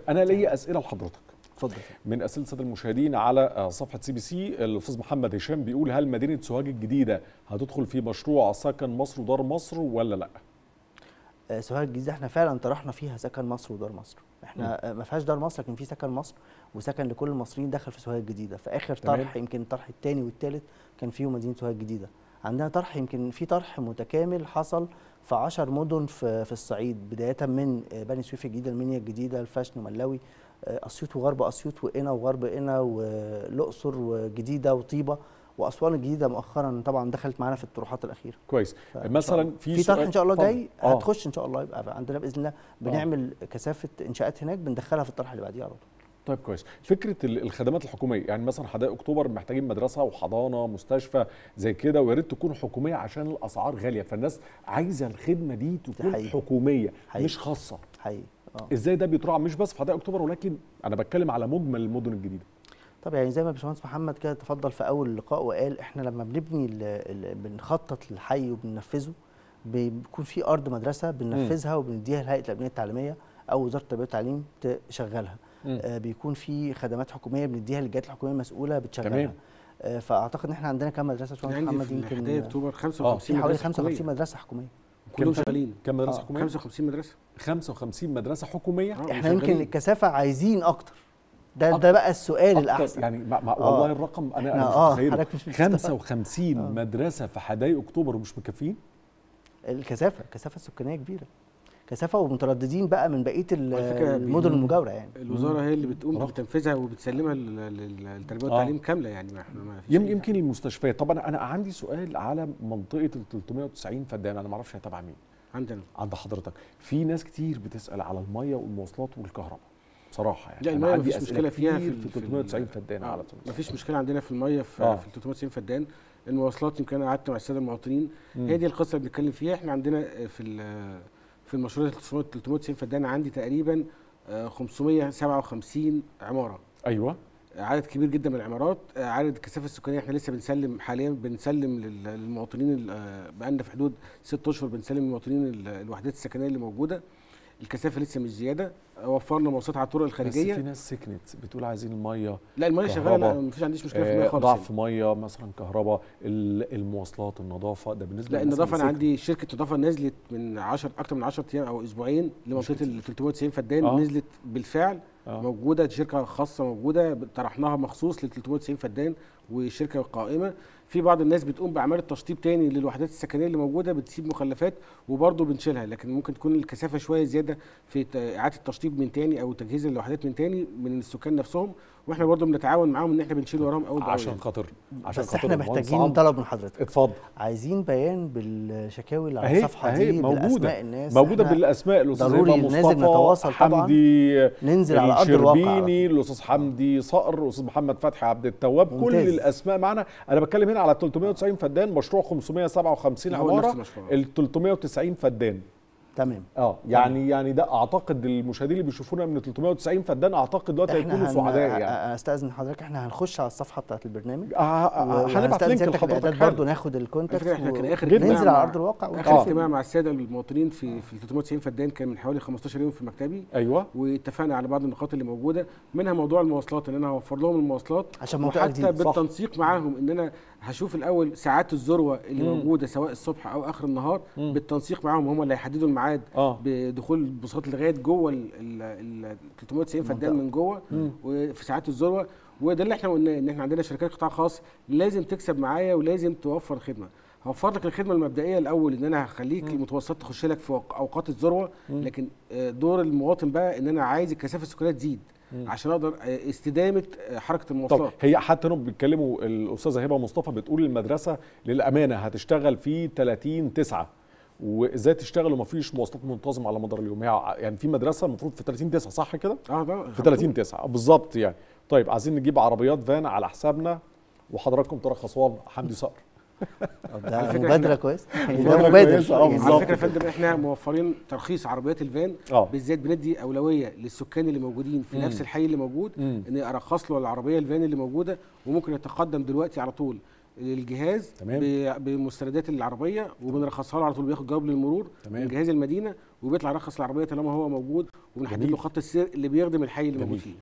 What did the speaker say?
انا ليا اسئله لحضرتك اتفضل من اسئله الساده المشاهدين على آه، صفحه سي بي سي الاستاذ محمد هشام بيقول هل مدينه سوهاج الجديده هتدخل في مشروع سكن مصر ودار مصر ولا لا آه، سوهاج الجديده احنا فعلا طرحنا فيها سكن مصر ودار مصر احنا آه، ما فيهاش دار مصر لكن في سكن مصر وسكن لكل المصريين دخل في سوهاج الجديده في اخر تمام. طرح يمكن الطرح الثاني والثالث كان فيه مدينه سوهاج الجديده عندنا طرح يمكن في طرح متكامل حصل في 10 مدن في في الصعيد بدايه من آه، بني سويف الجديده المنيا الجديده الفاشن وملاوي آه، اسيوط وغرب اسيوط وقنا وغرب قنا والاقصر وجديده وطيبه واسوان الجديده مؤخرا طبعا دخلت معانا في الطروحات الاخيره كويس فإن شاء مثلا الله. في في طرح سؤال- ان شاء الله اتفضل. جاي آه. هتخش ان شاء الله يبقى عندنا باذن الله بنعمل كثافه انشاءات هناك بندخلها في الطرح اللي بعديه على طول طيب كويس فكره ال- الخدمات الحكوميه يعني مثلا حدائق اكتوبر محتاجين مدرسه وحضانه مستشفى زي كده ويا ريت تكون حكوميه عشان الاسعار غاليه فالناس عايزه الخدمه دي تكون حقيقي. حكوميه حقيقي. مش خاصه حقيقي اه ازاي ده بيتراعى مش بس في حدائق اكتوبر ولكن انا بتكلم على مجمل المدن الجديده طب يعني زي ما الباشمهندس محمد كده تفضل في اول اللقاء وقال احنا لما بنبني ال ال بنخطط للحي وبننفذه بيكون في ارض مدرسه بننفذها وبنديها لهيئه الابنيه التعليميه او وزاره التربيه والتعليم تشغلها مم. آه بيكون في خدمات حكوميه بنديها للجهات الحكوميه المسؤوله بتشغلها تمام. آه فاعتقد ان احنا عندنا كام مدرسه يا باشمهندس عندي محمد في يمكن حدائق آه، اكتوبر في 55 حوالي مدرسة 55 حكومية. مدرسه حكوميه كلهم كام- شغالين كم مدرسه آه، حكوميه 55 مدرسه 55 مدرسه حكوميه آه، احنا يمكن وشغالين. الكثافه عايزين اكتر ده أكتر. ده بقى السؤال أكتر الاحسن يعني ما ما آه. والله الرقم انا إحنا- انا آه، مش متخيله حضرتك مش مستوعب. 55 آه. مدرسه في حدائق اكتوبر ومش مكفين الكثافه الكثافه السكانيه كبيره كثافه ومترددين بقى من بقيه ال- على فكرة المدن بي- المجاوره يعني الوزاره هي اللي بتقوم ربط. بتنفيذها وبتسلمها لل- لل- للتربيه آه. والتعليم كامله يعني ما احنا ما فيش يم- أي يمكن المستشفيات طب انا انا عندي سؤال على منطقه ال 390 فدان انا ما اعرفش هي تبع مين عندنا عند حضرتك في ناس كتير بتسال على الميه والمواصلات والكهرباء بصراحه يعني لا أنا الميه عندي مفيش أسئلة مشكله فيها كتير في, في ال- 390 ال- فدان آه، على طول مفيش مشكله عندنا في الميه في, آه. في ال 390 فدان المواصلات يمكن انا قعدت مع الساده المواطنين مم. هي دي القصه اللي بنتكلم فيها احنا عندنا في ال- في المشروع 390 فدان عندي تقريبا آه، 557 عماره ايوه عدد كبير جدا من العمارات آه، عدد الكثافه السكانيه احنا لسه بنسلم حاليا بنسلم لل- للمواطنين ال- آه، بقالنا في حدود ست اشهر بنسلم للمواطنين ال- الوحدات السكنيه اللي موجوده الكثافه لسه مش زياده آه، وفرنا مواصلات على الطرق بس في الخارجيه ناس سكنت بتقول عايزين الميه لا الميه شغاله كهرباء، لا مفيش عنديش مشكله في الميه آه خالص ضعف يعني. ميه مثلا كهرباء ال- المواصلات النظافه ده بالنسبه لا للناس النظافه اللي انا سكنت. عندي شركه نظافه نزلت من 10 اكتر من 10 ايام او اسبوعين لمنطقه كتير. ال 390 فدان آه. نزلت بالفعل آه. موجوده شركه خاصه موجوده طرحناها مخصوص لل 390 فدان والشركه قائمه في بعض الناس بتقوم باعمال تشطيب تاني للوحدات السكنيه اللي موجوده بتسيب مخلفات وبرضه بنشيلها لكن ممكن تكون الكثافه شويه زياده في ت- اعاده التشطيب من تاني او تجهيز الوحدات من تاني من السكان نفسهم واحنا برضه بنتعاون معاهم ان احنا بنشيل وراهم اول باول عشان يعني. خاطر عشان بس خاطر احنا المهندس محتاجين عمرو. طلب من حضرتك اتفضل عايزين بيان بالشكاوي اللي على اهي الصفحه اهي دي موجوده بالاسماء الناس موجوده إحنا بالاسماء الاستاذ ضروري هبه لازم مصطفى نتواصل طبعاً. حمدي ننزل على ارض الواقع على الشربيني الاستاذ حمدي صقر الاستاذ محمد فتحي عبد التواب كل ممتاز. الاسماء معانا انا بتكلم هنا على 390 فدان مشروع 557 هو عماره نفس المشروع. ال 390 فدان تمام اه يعني يعني ده اعتقد المشاهدين اللي بيشوفونا من 390 فدان اعتقد دلوقتي هيكونوا هن- سعداء يعني استاذن حضرتك احنا هنخش على الصفحه بتاعت البرنامج آه، آه، آه، هنبعت لينك سيادتك لحضرتك الاعداد حالا. برضه ناخد الكونتاكت على فكرة إحنا كان آخر جدا. اجتماع ننزل على مع- ارض الواقع اخر ونشوف اجتماع مع الساده المواطنين في في 390 فدان كان من حوالي 15 يوم في مكتبي ايوه واتفقنا على بعض النقاط اللي موجوده منها موضوع المواصلات ان انا هوفر لهم المواصلات عشان منطقه وحتى جديده صح. بالتنسيق معاهم ان انا هشوف الاول ساعات الذروه اللي مم. موجوده سواء الصبح او اخر النهار مم. بالتنسيق معاهم هم اللي هيحددوا الميعاد اه بدخول الباصات لغايه جوه ال ال- ال 390 فدان المنطقة. من جوه مم. وفي ساعات الذروه وده اللي احنا قلناه ان احنا عندنا شركات قطاع خاص لازم تكسب معايا ولازم توفر خدمه هوفر لك الخدمه المبدئيه الاول ان انا هخليك المتوسطات تخش لك في وق- اوقات الذروه لكن آه، دور المواطن بقى ان انا عايز الكثافه السكانيه تزيد عشان اقدر آه، استدامه آه، حركه طب المواصلات هي حتى هم بيتكلموا الاستاذه هبه مصطفى بتقول المدرسه للامانه هتشتغل في 30 9 وازاي تشتغل وما فيش مواصلات منتظمه على مدار اليوم هي يعني في مدرسه المفروض في 30 9 صح كده اه ده في 30 9 بالظبط يعني طيب عايزين نجيب عربيات فان على حسابنا وحضراتكم ترخصوها لنا حمدي صقر طب على ده فكرة مبادره إحنا- كويس مبادرة ده مبادر كويسة، آه، يعني بالظبط. على فكره يا فندم احنا موفرين ترخيص عربيات الفان اه بالذات بندي اولويه للسكان اللي موجودين في مم. نفس الحي اللي موجود مم. ان ارخص له العربيه الفان اللي موجوده وممكن يتقدم دلوقتي على طول للجهاز تمام. ب- بمستندات العربيه وبنرخصها له على طول بياخد جواب للمرور تمام. من جهاز المدينه وبيطلع يرخص العربيه طالما هو موجود وبنحدد جميل. له خط السير اللي بيخدم الحي اللي موجود جميل. فيه